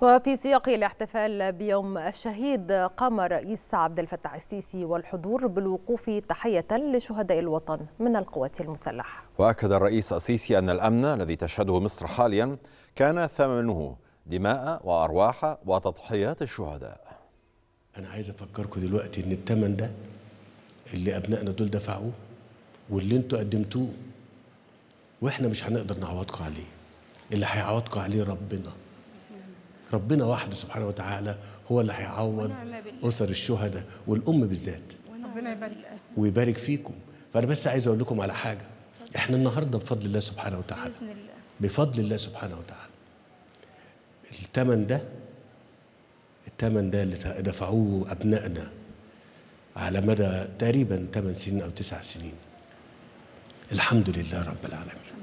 وفي سياق الاحتفال بيوم الشهيد قام الرئيس عبد الفتاح السيسي والحضور بالوقوف تحية لشهداء الوطن من القوات المسلحة وأكد الرئيس السيسي أن الأمن الذي تشهده مصر حاليا كان ثمنه دماء وأرواح وتضحيات الشهداء أنا عايز أفكركم دلوقتي إن الثمن ده اللي أبنائنا دول دفعوه واللي أنتوا قدمتوه وإحنا مش هنقدر نعوضكم عليه اللي هيعوضكم عليه ربنا ربنا وحده سبحانه وتعالى هو اللي هيعوض أسر الشهداء والأم بالذات ربنا يبارك ويبارك فيكم فأنا بس عايز أقول لكم على حاجة إحنا النهاردة بفضل الله سبحانه وتعالى بإذن الله بفضل الله سبحانه وتعالى الثمن ده الثمن ده اللي دفعوه أبنائنا على مدى تقريبا 8 سنين أو 9 سنين الحمد لله رب العالمين